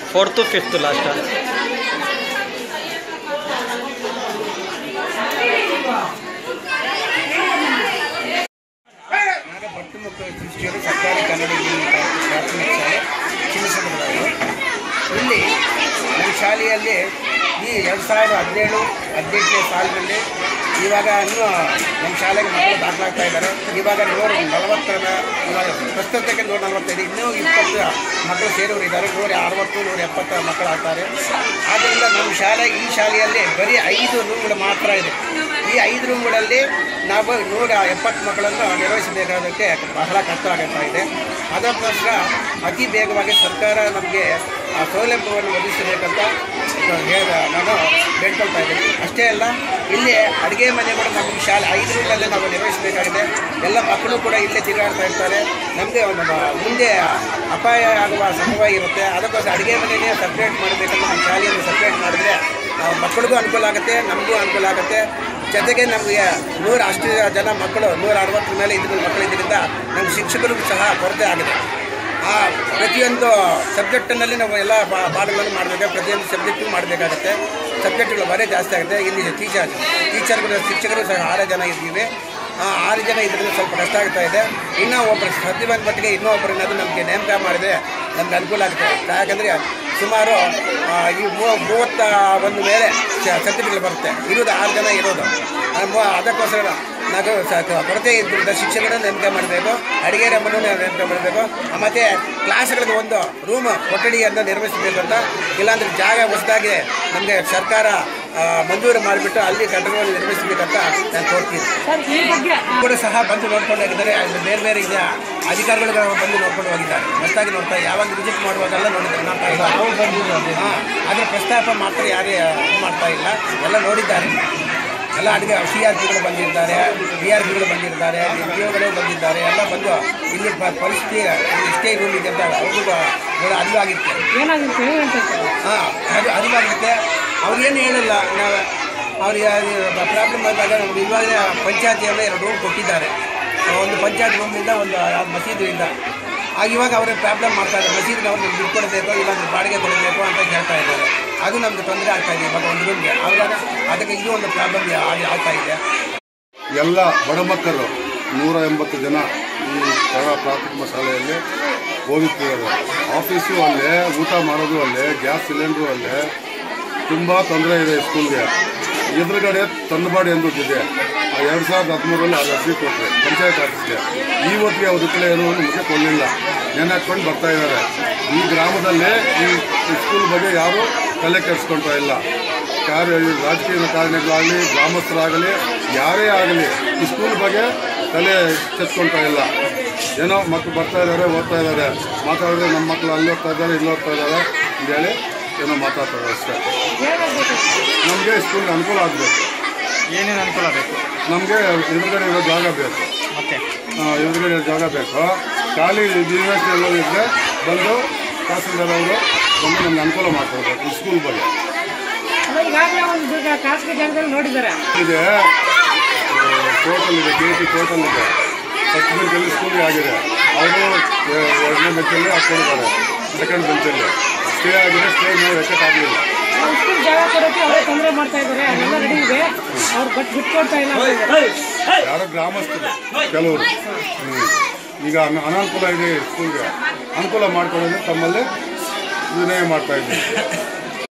Fourth fifth last ನಾಗ ಭಟ್ಟು ಮತ್ತು ಕೃಷಿಯರು ಸರ್ಕಾರಿ ಕನ್ನಡ ಹಿರಿಯ ಪ್ರಾಥಮಿಕ ಶಾಲೆ ಚಿನ್ನಸಂದ್ರದವರು ಇಲ್ಲಿ ನಮ್ಮ ಶಾಲೆಯಲ್ಲಿ ಈ ಎರಡು ಸಾವಿರದ ಹದಿನೇಳು ಹದಿನೆಂಟನೇ ಸಾಲಿನಲ್ಲಿ ಇವಾಗ ಇನ್ನೂ ನಮ್ಮ ಶಾಲೆಗೆ ಮಕ್ಕಳು ದಾಖಲಾಗ್ತಾ ಇದ್ದಾರೆ ಇವಾಗ ನೂರ ನಲವತ್ತರ ಇವಾಗ ಪ್ರಸ್ತುತಕ್ಕೆ ನೂರ ನಲವತ್ತೈದು ಇನ್ನೂ ಇಪ್ಪತ್ತು ಮಕ್ಕಳು ಸೇರೋರು ಇದ್ದಾರೆ ನೂರ ಅರವತ್ತು ನೂರ ಎಪ್ಪತ್ತು ಮಕ್ಕಳು ಆಗ್ತಾರೆ ಆದ್ದರಿಂದ ನಮ್ಮ ಶಾಲೆ ಈ ಶಾಲೆಯಲ್ಲಿ ಬರೀ ಐದು ರೂಮ್ಗಳು ಮಾತ್ರ ಇದೆ ಈ ಐದು ರೂಮ್ಗಳಲ್ಲಿ ನಾವು ನೂರ ಎಪ್ಪತ್ತು ಮಕ್ಕಳನ್ನು ನಿರ್ವಹಿಸಬೇಕಾದಕ್ಕೆ ಬಹಳ ಕಷ್ಟ ಆಗುತ್ತಾ ಇದೆ ಅದಕ್ಕೋಸ್ಕರ ಅತಿ ಬೇಗವಾಗಿ ಸರ್ಕಾರ ನಮಗೆ ಆ ಸೌಲಭ್ಯವನ್ನು ಒದಗಿಸಬೇಕಂತ ಹೇಳ ನಾನು ಬೇಡ್ಕೊಳ್ತಾ ಇದ್ದೀನಿ ಅಷ್ಟೇ ಅಲ್ಲ ಇಲ್ಲಿ ಅಡುಗೆ ಮನೆ ಕೂಡ ನಮ್ಮ ಶಾಲೆ ಐದು ರೂಮಲ್ಲೇ ನಾವು ನಿರ್ವಹಿಸಬೇಕಾಗಿದೆ ಎಲ್ಲ ಮಕ್ಕಳು ಕೂಡ ಇಲ್ಲೇ ತಿರುಗಾಡ್ತಾ ಇರ್ತಾರೆ ನಮಗೆ ಒಂದು ಮ- ಮುಂದೆ ಅಪಾಯ ಆಗುವ ಸಂಭವ ಇರುತ್ತೆ ಅದಕ್ಕೋಸ್ಕರ ಅಡುಗೆ ಮನೆಯೇ ಸಪ್ರೇಟ್ ಮಾಡಬೇಕಂದ್ರೆ ನಮ್ಮ ಶಾಲೆಯನ್ನು ಸಪ್ರೇಟ್ ಮಾಡಿದ್ರೆ ಆ, ಮಕ್ಕಳಿಗೂ ಅನುಕೂಲ ಆಗುತ್ತೆ ನಮಗೂ ಅನುಕೂಲ ಆಗುತ್ತೆ ಜೊತೆಗೆ ನಮಗೆ ನೂರ ಅಷ್ಟು ಜನ ಮಕ್ಕಳು ನೂರ ಅರವತ್ತರ ಮೇಲೆ ಇದ್ರ ಮಕ್ಕಳು ಇದರಿಂದ ನಮ್ಮ ಶಿಕ್ಷಕರಿಗೂ ಸಹ ಕೊರತೆ ಆಗಿದೆ ಆ ಪ್ರತಿಯೊಂದು ಸಬ್ಜೆಕ್ಟಿನಲ್ಲಿ ನಾವು ಎಲ್ಲ ಬಾ- ಪಾಠಗಳನ್ನು ಮಾಡಬೇಕು ಪ್ರತಿಯೊಂದು ಸಬ್ಜೆಕ್ಟು ಮಾಡಬೇಕಾಗುತ್ತೆ ಸಬ್ಜೆಕ್ಟ್ಗಳು ಬರೀ ಜಾಸ್ತಿ ಆಗುತ್ತೆ ಇಲ್ಲಿ ಟೀಚರ್ ಟೀಚರ್ಗಳು ಶಿಕ್ಷಕರು ಸಹ ಆರು ಜನ ಇದ್ದೀವಿ ಆ ಆರು ಜನ ಇದರಿಂದ ಸ್ವಲ್ಪ ಕಷ್ಟ ಆಗ್ತಾ ಇದೆ ಇನ್ನೂ ಒಬ್ಬರು ಸದ್ಯವಂತ ಮಟ್ಟಿಗೆ ಇನ್ನೂ ಒಬ್ಬರನ್ನಾದ್ರೂ ನಮಗೆ ನೇಮಕ ಮಾಡಿದ್ರೆ ನಮ್ಗೆ ಅನುಕೂಲ ಆಗುತ್ತೆ ಯಾಕಂದರೆ ಸುಮಾರು ಆ, ಈ ಮೂ- ಮೂವತ್ತ ಒಂದು ಮೇಲೆ ಸರ್ಟಿಫಿಕೇಟ್ ಬರುತ್ತೆ ಇರೋದು ಆರು ಜನ ಇರೋದು ಆ, ಮೂ- ಅದಕ್ಕೋಸ್ಕರ ನಾವು ಸ- ಕೊರತೆ ಇದ್ದರಿಂದ ಶಿಕ್ಷಕರನ್ನು ನೇಮಕ ಮಾಡಬೇಕು ಅಡುಗೆ ರಮ್ಮನ್ನು ನೇಮಕ ಮಾಡಬೇಕು ಮತ್ತು ಕ್ಲಾಸ್ಗಳಿಗೆ ಒಂದು ರೂಮ್ ಕೊಠಡಿಯನ್ನು ನಿರ್ಮಿಸಬೇಕು ಅಂತ ಇಲ್ಲಾಂದ್ರೆ ಜಾಗ ಹೊಸದಾಗಿ ನಮಗೆ ಸರ್ಕಾರ ಆ, ಮಂಜೂರು ಮಾಡಿಬಿಟ್ಟು ಅಲ್ಲಿ ಕಟ್ಟಡವನ್ನು ನಿರ್ಮಿಸಬೇಕಂತ ನಾನು ಕೋರ್ತೀನಿ ಸರ್ ಈ ಬಗ್ಗೆ ಕೂಡ ಸಹ ಬಂದು ನೋಡ್ಕೊಂಡು ಹೋಗಿದ್ದಾರೆ ಅದು ಬೇರೆ ಬೇರೆ ಇದೆ ಅಧಿಕಾರಿಗಳು ಬಂದು ನೋಡ್ಕೊಂಡು ಹೋಗಿದ್ದಾರೆ ಹೊಸದಾಗಿ ನೋಡ್ತಾ ಯಾವಾಗ ವಿಸಿಟ್ ಮಾಡುವಾಗೆಲ್ಲ ನೋಡಿದ್ದಾರೆ ನೋಡ್ತಾ ಇಲ್ಲ ಹಾಂ ಆದರೆ ಪ್ರಸ್ತಾಪ ಮಾತ್ರ ಯಾರೇ ಇದು ಮಾಡ್ತಾ ಇಲ್ಲ ಎಲ್ಲ ನೋಡಿದ್ದಾರೆ ಎಲ್ಲ ಅಡುಗೆ ಸಿ ಆರ್ ಪಿಗಳು ಬಂದಿದ್ದಾರೆ ಬಿ ಆರ್ ಪಿಗಳು ಬಂದಿದ್ದಾರೆ ಎನ್ ಜಿ ಒಗಳು ಬಂದಿದ್ದಾರೆ ಎಲ್ಲ ಬಂದು ಇಲ್ಲಿ ಪ- ಪರಿಸ್ಥಿತಿ ಇಲ್ಲಿ ಇಷ್ಟೇ ರೂಮ್ ಇದೆ ಅಂತ ಅವ್ರಿಗೂ ಕೂಡ ಅರಿವಾಗಿರುತ್ತೆ ಏನಾಗಿರುತ್ತೆ ಏನಂತ ಹೇಳ್ತಾರೆ ಹಾಂ ಅದು ಅರಿವಾಗಿರುತ್ತೆ ಅವ್ರೇನು ಹೇಳಿಲ್ಲ ನಾವು ಅವ್ರಿಗೆ ಪ್ರಾಬ್ಲಮ್ ಆದಾಗ ನಮ್ಗೆ ಇವಾಗ ಪಂಚಾಯತಿಯಲ್ಲೇ ಎರಡು ರೂಮ್ ಕೊಟ್ಟಿದ್ದಾರೆ ಆ, ಒಂದು ಪಂಚಾಯತ್ ರೂಮಿಂದ ಒಂದು ಯಾವ್ದು ಮಸೀದು ಇಂದ ಆಗ ಇವಾಗ ಅವ್ರಿಗೆ ಪ್ರಾಬ್ಲಮ್ ಮಾಡ್ತಾ ಇದ್ದಾರೆ ಮಸೀದಿಗೆ ಅವ್ರು ದುಡ್ಡು ಕೊಡಬೇಕು ಇಲ್ಲಾಂದ್ರೆ ಬಾಡಿಗೆ ಕೊಡಬೇಕು ಅಂತ ಹೇಳ್ತಾ ಇದ್ದಾರೆ ಅದು ನಮ್ಗೆ ತೊಂದರೆ ಆಗ್ತಾ ಇದೆ ಇವಾಗ ಒಂದು ರೂಮ್ಗೆ ಆವಾಗ ಅದಕ್ಕೆ ಇದು ಒಂದು ಪ್ರಾಬ್ಲಮ್ ಆಗ್ತಾ ಇದೆ ಎಲ್ಲ ಬಡ ಮಕ್ಕಳು ನೂರ ಎಂಬತ್ತು ಜನ ಈ ಕನ್ನಡ ಪ್ರಾಥಮಿಕ ಶಾಲೆಯಲ್ಲಿ ಓದುತ್ತಿದ್ದಾರೆ ಆಫೀಸು ಅಲ್ಲೇ ಊಟ ಮಾಡೋದು ಅಲ್ಲೇ ಗ್ಯಾಸ್ ಸಿಲಿಂಡ್ರು ಅಲ್ಲೇ ತುಂಬ ತೊಂದರೆ ಇದೆ ಸ್ಕೂಲ್ಗೆ ಎದುರುಗಡೆ ತಂದಬಾಡಿ ಅಂದಿದೆ ಎರಡು ಸಾವಿರದ ಹದಿಮೂರರಲ್ಲಿ ಅದು ಅರ್ಜಿ ಕೊಟ್ಟರೆ ಪಂಚಾಯತ್ ಆಫೀಸ್ಗೆ ಇವತ್ತಿಗೆ ಅವ್ರ ರಿಪ್ಲೈ ಏನು ಮುಖೆ ಕೊಡಲಿಲ್ಲ ನೆನೆ ಹಾಕ್ಕೊಂಡು ಬರ್ತಾ ಇದ್ದಾರೆ ಈ ಗ್ರಾಮದಲ್ಲೇ ಈ ಸ್ಕೂಲ್ ಬಗ್ಗೆ ಯಾರೂ ತಲೆ ಕೆಡಿಸ್ಕೊಳ್ತಾ ಇಲ್ಲ ಕಾರ್ಯ ಈ ರಾಜಕೀಯ ಕಾರಣಗಳಾಗಲಿ ಗ್ರಾಮಸ್ಥರಾಗಲಿ ಯಾರೇ ಆಗಲಿ ಈ ಸ್ಕೂಲ್ ಬಗ್ಗೆ ತಲೆ ಚೆತ್ಕೊಳ್ತಾ ಇಲ್ಲ ಏನೋ ಮಕ್ಕಳು ಬರ್ತಾ ಇದ್ದಾರೆ ಓದ್ತಾ ಇದ್ದಾರೆ ಮಾತಾಡಿದ್ರೆ ನಮ್ಮ ಮಕ್ಕಳು ಅಲ್ಲಿ ಓದ್ತಾ ಇದ್ದಾರೆ ಇಲ್ಲಿ ಓದ್ತಾ ಇದ್ದಾರೆ ಅಂತೇಳಿ ಏನೋ ಮಾತಾಡ್ತಾರೆ ಅಷ್ಟೇ ಏನಾಗಬೇಕು ನಮಗೆ ಸ್ಕೂಲ್ಗೆ ಅನುಕೂಲ ಆಗಬೇಕು ಏನೇನು ಅನುಕೂಲ ಬೇಕು ನಮಗೆ ಎದುರುಗಡೆ ಇರೋ ಜಾಗ ಬೇಕು ಮತ್ತೆ ಆ, ಎದುರುಗಡೆ ಇರೋ ಜಾಗ ಬೇಕು ಖಾಲಿ ಯೂನಿವರ್ಸಿಟಿ ಎಲ್ಲ ಇದ್ದರೆ ಬಂದು ತಹಸೀಲ್ದಾರ್ ಅವರು ಬಂದು ನಮ್ಗೆ ಅನುಕೂಲ ಮಾಡ್ಕೊಡ್ಬೇಕು ಈ ಸ್ಕೂಲ್ ಬಗ್ಗೆ ಅಲ್ಲ ಈಗಾಗಲೇ ಒಂದು ಈಗ ಖಾಸಗಿ ಜಾಗದಲ್ಲಿ ನೋಡಿದ್ದಾರೆ ಇದೆ ಟೋಟಲ್ ಇದೆ ಕೆ ಟಿ ಟೋಟಲ್ ಇದೆ ಫಸ್ಟ್ ಬೆಂಚಲ್ಲಿ ಸ್ಕೂಲ್ಗೆ ಆಗಿದೆ ಅವರು ಎರಡನೇ ಬೆಂಚಲ್ಲಿ ಹಾಕ್ಕೊಂಡಿದ್ದಾರೆ ಸೆಕೆಂಡ್ ಬೆಂಚಲ್ಲಿ ಸ್ಟೇ ಆಗಿದೆ ಸ್ಟೇ ನಾವು ಎಫೆಕ್ಟ್ ಆಗಲಿಲ್ಲ ನಾವು ಸ್ಕೂಲ್ ಜಾಗ ಕೊಡೋಕೆ ಅವರೇ ತೊಂದರೆ ಮಾಡ್ತಾ ಇದ್ದಾರೆ ಅದೆಲ್ಲ ರೆಡಿ ಇದೆ ಅವ್ರು ಬಟ್ ಬಿಟ್ಕೊಡ್ತಾ ಇಲ್ಲ ಅಂತ ಇದ್ದಾರೆ. ಯಾರೋ ಗ್ರಾಮಸ್ಥರು ಕೆಲವರು ಹ್ಮ್. ಈಗ ಅನ- ಅನಾನುಕೂಲ ಇದೆ ಸ್ಕೂಲ್ಗೆ ಅನುಕೂಲ ಮಾಡ್ಕೊಳ್ಳೋದು ತಮ್ಮಲ್ಲಿ ವಿನಯ ಮಾಡ್ತಾ ಇದ್ದೀವಿ